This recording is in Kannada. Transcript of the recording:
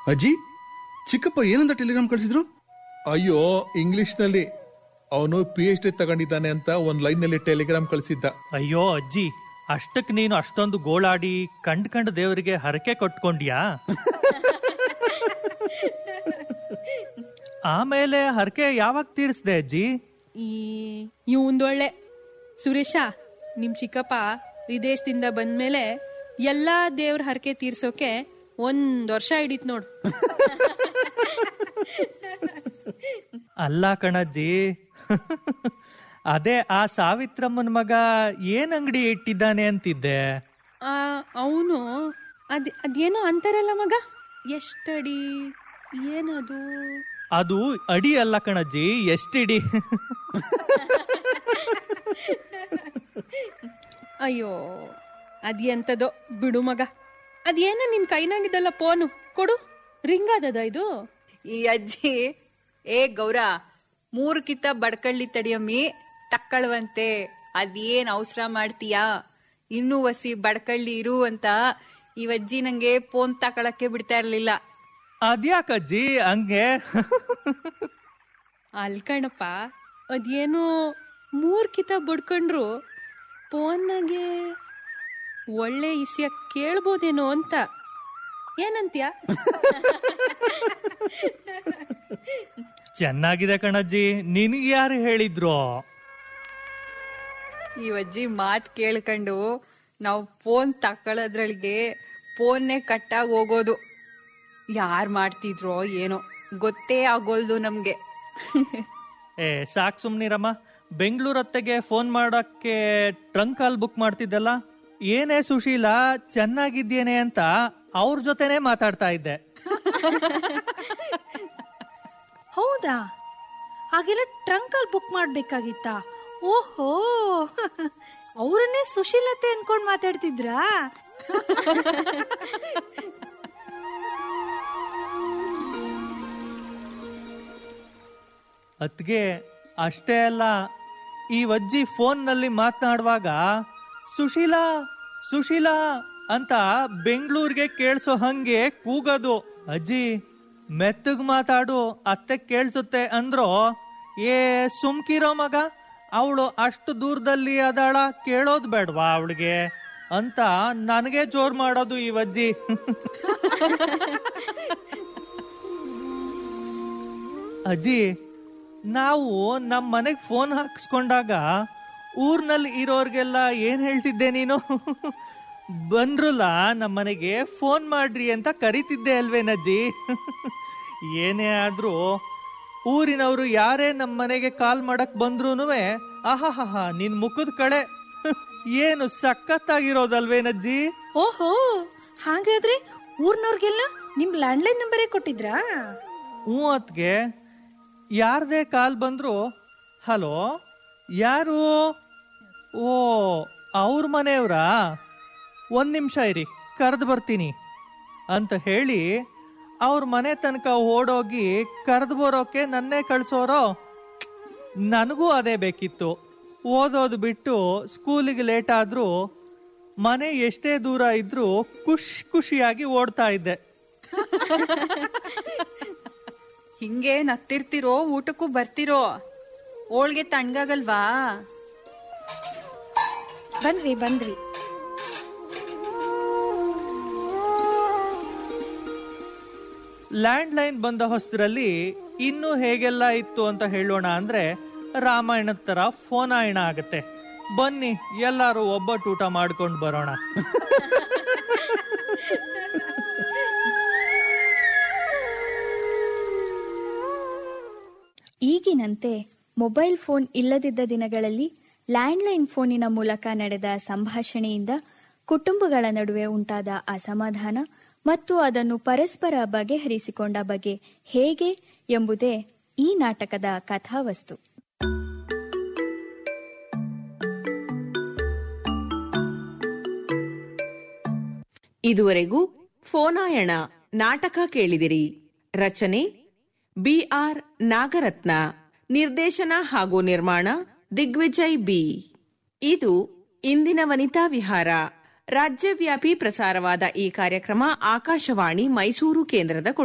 ಅಜ್ಜಿ ಚಿಕ್ಕಪ್ಪ ಏನಂತ ಟೆಲಿಗ್ರಾಮ್ ಕಳಿಸಿದ್ರು ಅಯ್ಯೋ ಇಂಗ್ಲಿಷ್ನಲ್ಲಿ ಅವನು ಪಿ ಎಚ್ ಡಿ ತಗೊಂಡಿದ್ದಾನೆ ಅಂತ ಒಂದ್ ಲೈನ್ ನಲ್ಲಿ ಟೆಲಿಗ್ರಾಮ್ ಕಳಿಸಿದ್ದ ಅಯ್ಯೋ ಅಜ್ಜಿ ಅಷ್ಟಕ್ ನೀನು ಅಷ್ಟೊಂದು ಗೋಳಾಡಿ ಕಂಡ್ ಕಂಡ್ ದೇವರಿಗೆ ಹರಕೆ ಕೊಟ್ಕೊಂಡ್ಯಾ ಆಮೇಲೆ ಹರಕೆ ಯಾವಾಗ ತೀರಿಸ್ದೆ ಅಜ್ಜಿ ಈ ಇವಂದೊಳ್ಳೆ ಸುರೇಶ ನಿಮ್ ಚಿಕ್ಕಪ್ಪ ವಿದೇಶದಿಂದ ಬಂದ್ಮೇಲೆ ಎಲ್ಲಾ ದೇವ್ರ ಹರಕೆ ತೀರ್ಸೋಕೆ ಒಂದ್ ವರ್ಷ ಹಿಡಿತ್ ನೋಡು ಅಲ್ಲ ಕಣಜ್ಜಿ ಅದೇ ಆ ಸಾವಿತ್ರಮ್ಮನ ಮಗ ಏನ್ ಅಂಗಡಿ ಇಟ್ಟಿದ್ದಾನೆ ಅಂತಿದ್ದೆ ಆ ಅವನು ಅದ್ ಅದೇನೋ ಅಂತಾರಲ್ಲ ಮಗ ಎಷ್ಟಡಿ ಏನದು ಅದು ಅಡಿ ಅಲ್ಲ ಕಣಜ್ಜಿ ಎಷ್ಟಿಡಿ ಅಯ್ಯೋ ಅದ್ಎಂತದೋ ಬಿಡು ಮಗ ಅದೇನ ನಿನ್ ಕೈನಾಗಿದ್ದಲ್ಲ ಫೋನು ಕೊಡು ರಿಂಗ್ ಆದದ ಇದು ಈ ಅಜ್ಜಿ ಏ ಗೌರ ಮೂರ್ ಕಿತ್ತ ಬಡ್ಕಳ್ಳಿ ತಡಿಯಮ್ಮಿ ತಕ್ಕಳುವಂತೆ ಅದೇನ್ ಅವಸರ ಮಾಡ್ತೀಯಾ ಇನ್ನೂ ವಸಿ ಬಡ್ಕಳ್ಳಿ ಇರು ಅಂತ ಈ ಅಜ್ಜಿ ನಂಗೆ ಫೋನ್ ತಕೊಳಕ್ಕೆ ಬಿಡ್ತಾ ಇರ್ಲಿಲ್ಲ ಅದ್ಯಾಕಜ್ಜಿ ಹಂಗೆ ಅಲ್ ಕಣಪ್ಪ ಅದೇನೋ ಮೂರ್ ಕಿತ ಬಡ್ಕೊಂಡ್ರು ಫೋನ್ನಾಗೆ ಒಳ್ಳೆ ಇಸ್ಯ ಕೇಳ್ಬೋದೇನೋ ಅಂತ ಏನಂತ್ಯ ಚೆನ್ನಾಗಿದೆ ಕಣಜ್ಜಿ ನಿನಗೆ ಯಾರು ಹೇಳಿದ್ರು ಈ ಅಜ್ಜಿ ಮಾತ್ ಕೇಳ್ಕೊಂಡು ನಾವು ಫೋನ್ ತಕೊಳ್ಳೋದ್ರೊಳಗೆ ಫೋನ್ನೇ ಕಟ್ಟಾಗಿ ಹೋಗೋದು ಯಾರ್ ಮಾಡ್ತಿದ್ರೋ ಏನೋ ಗೊತ್ತೇ ಆಗೋಲ್ದು ನಮ್ಗೆ ಏ ಸಾಕ್ ಸುಮ್ನಿರಮ್ಮ ಬೆಂಗಳೂರು ಹತ್ತೆಗೆ ಫೋನ್ ಮಾಡಕ್ಕೆ ಟ್ರಂಕ್ ಕಾಲ್ ಬುಕ್ ಮಾಡ್ತಿದ್ದಲ್ಲ ಏನೇ ಸುಶೀಲ ಚೆನ್ನಾಗಿದ್ದೇನೆ ಅಂತ ಅವ್ರ ಜೊತೆನೆ ಮಾತಾಡ್ತಾ ಇದ್ದೆ ಹೌದಾ ಹಾಗೆಲ್ಲ ಟ್ರಂಕಲ್ ಬುಕ್ ಮಾಡ್ಬೇಕಾಗಿತ್ತಾ ಓಹೋ ಅವರನ್ನೇ ಸುಶೀಲತೆ ಅನ್ಕೊಂಡ್ ಮಾತಾಡ್ತಿದ್ರಾ ಅತ್ಗೆ ಅಷ್ಟೇ ಅಲ್ಲ ಈ ಅಜ್ಜಿ ಫೋನ್ನಲ್ಲಿ ಮಾತನಾಡುವಾಗ ಸುಶೀಲಾ ಸುಶೀಲಾ ಅಂತ ಬೆಂಗಳೂರಿಗೆ ಕೇಳಿಸೋ ಹಂಗೆ ಕೂಗೋದು ಅಜ್ಜಿ ಮೆತ್ತಗ್ ಮಾತಾಡು ಅತ್ತೆ ಕೇಳಿಸುತ್ತೆ ಅಂದ್ರೋ ಏ ಸುಮ್ಕಿರೋ ಮಗ ಅವಳು ಅಷ್ಟು ದೂರದಲ್ಲಿ ಅದಾಳ ಕೇಳೋದ್ ಬೇಡ್ವಾ ಅವಳಿಗೆ ಅಂತ ನನಗೆ ಜೋರ್ ಮಾಡೋದು ಈ ಅಜ್ಜಿ ಅಜ್ಜಿ ನಾವು ನಮ್ಮ ಮನೆಗೆ ಫೋನ್ ಹಾಕ್ಸ್ಕೊಂಡಾಗ ಊರ್ನಲ್ಲಿ ಇರೋರ್ಗೆಲ್ಲ ಏನ್ ಹೇಳ್ತಿದ್ದೆ ನೀನು ಬಂದ್ರಲ್ಲ ನಮ್ಮ ಮನೆಗೆ ಫೋನ್ ಮಾಡ್ರಿ ಅಂತ ಕರಿತಿದ್ದೆ ಅಲ್ವೇನಜ್ಜಿ ಏನೇ ಆದ್ರೂ ಊರಿನವರು ಯಾರೇ ನಮ್ಮ ಮನೆಗೆ ಕಾಲ್ ಮಾಡಕ್ ಬಂದ್ರೂನುವೆ ಆಹಾಹಾ ನಿನ್ ಮುಖದ ಕಳೆ ಏನು ಸಖತ್ತಾಗಿರೋದಲ್ವೇನಜ್ಜಿ ಓಹೋ ಹಾಗಾದ್ರೆ ಊರ್ನವ್ರಿಗೆಲ್ಲ ನಿಮ್ ಲ್ಯಾಂಡ್ಲೈನ್ ನಂಬರೇ ಕೊಟ್ಟಿದ್ರಾ ಹ್ಞೂ ಅತ್ಗೆ ಯಾರದೇ ಕಾಲ್ ಬಂದ್ರು ಹಲೋ ಯಾರು ಓ ಅವ್ರ ಮನೆಯವ್ರಾ ಒಂದ್ ನಿಮಿಷ ಇರಿ ಕರೆದು ಬರ್ತೀನಿ ಅಂತ ಹೇಳಿ ಅವ್ರ ಮನೆ ತನಕ ಓಡೋಗಿ ಕರೆದು ಬರೋಕೆ ನನ್ನೇ ಕಳ್ಸೋರೋ ನನಗೂ ಅದೇ ಬೇಕಿತ್ತು ಓದೋದು ಬಿಟ್ಟು ಸ್ಕೂಲಿಗೆ ಲೇಟ್ ಆದ್ರೂ ಮನೆ ಎಷ್ಟೇ ದೂರ ಇದ್ರೂ ಖುಷ್ ಖುಷಿಯಾಗಿ ಓಡ್ತಾ ಇದ್ದೆ ಹಿಂಗೆ ನಗ್ತಿರ್ತಿರೋ ಊಟಕ್ಕೂ ಬರ್ತಿರೋ ಹೋಳ್ಗೆ ತಣ್ಣಗಾಗಲ್ವಾ ಬಂದ್ವಿ ಬಂದ್ವಿ ಲ್ಯಾಂಡ್ ಲೈನ್ ಬಂದ ಹೊಸದ್ರಲ್ಲಿ ಇನ್ನು ಹೇಗೆಲ್ಲ ಇತ್ತು ಅಂತ ಹೇಳೋಣ ಅಂದ್ರೆ ರಾಮಾಯಣದ ತರ ಫೋನಾಯಣ ಆಗತ್ತೆ ಬನ್ನಿ ಎಲ್ಲಾರು ಒಬ್ಬಟ್ಟು ಊಟ ಮಾಡ್ಕೊಂಡು ಬರೋಣ ಈಗಿನಂತೆ ಮೊಬೈಲ್ ಫೋನ್ ಇಲ್ಲದಿದ್ದ ದಿನಗಳಲ್ಲಿ ಲ್ಯಾಂಡ್ಲೈನ್ ಫೋನಿನ ಮೂಲಕ ನಡೆದ ಸಂಭಾಷಣೆಯಿಂದ ಕುಟುಂಬಗಳ ನಡುವೆ ಉಂಟಾದ ಅಸಮಾಧಾನ ಮತ್ತು ಅದನ್ನು ಪರಸ್ಪರ ಬಗೆಹರಿಸಿಕೊಂಡ ಬಗೆ ಹೇಗೆ ಎಂಬುದೇ ಈ ನಾಟಕದ ಕಥಾವಸ್ತು ಇದುವರೆಗೂ ಫೋನಾಯಣ ನಾಟಕ ಕೇಳಿದಿರಿ ರಚನೆ ಬಿಆರ್ ನಾಗರತ್ನ ನಿರ್ದೇಶನ ಹಾಗೂ ನಿರ್ಮಾಣ ದಿಗ್ವಿಜಯ್ ಬಿ ಇದು ಇಂದಿನ ವನಿತಾ ವಿಹಾರ ರಾಜ್ಯವ್ಯಾಪಿ ಪ್ರಸಾರವಾದ ಈ ಕಾರ್ಯಕ್ರಮ ಆಕಾಶವಾಣಿ ಮೈಸೂರು ಕೇಂದ್ರದ ಕೊಡುಗೆ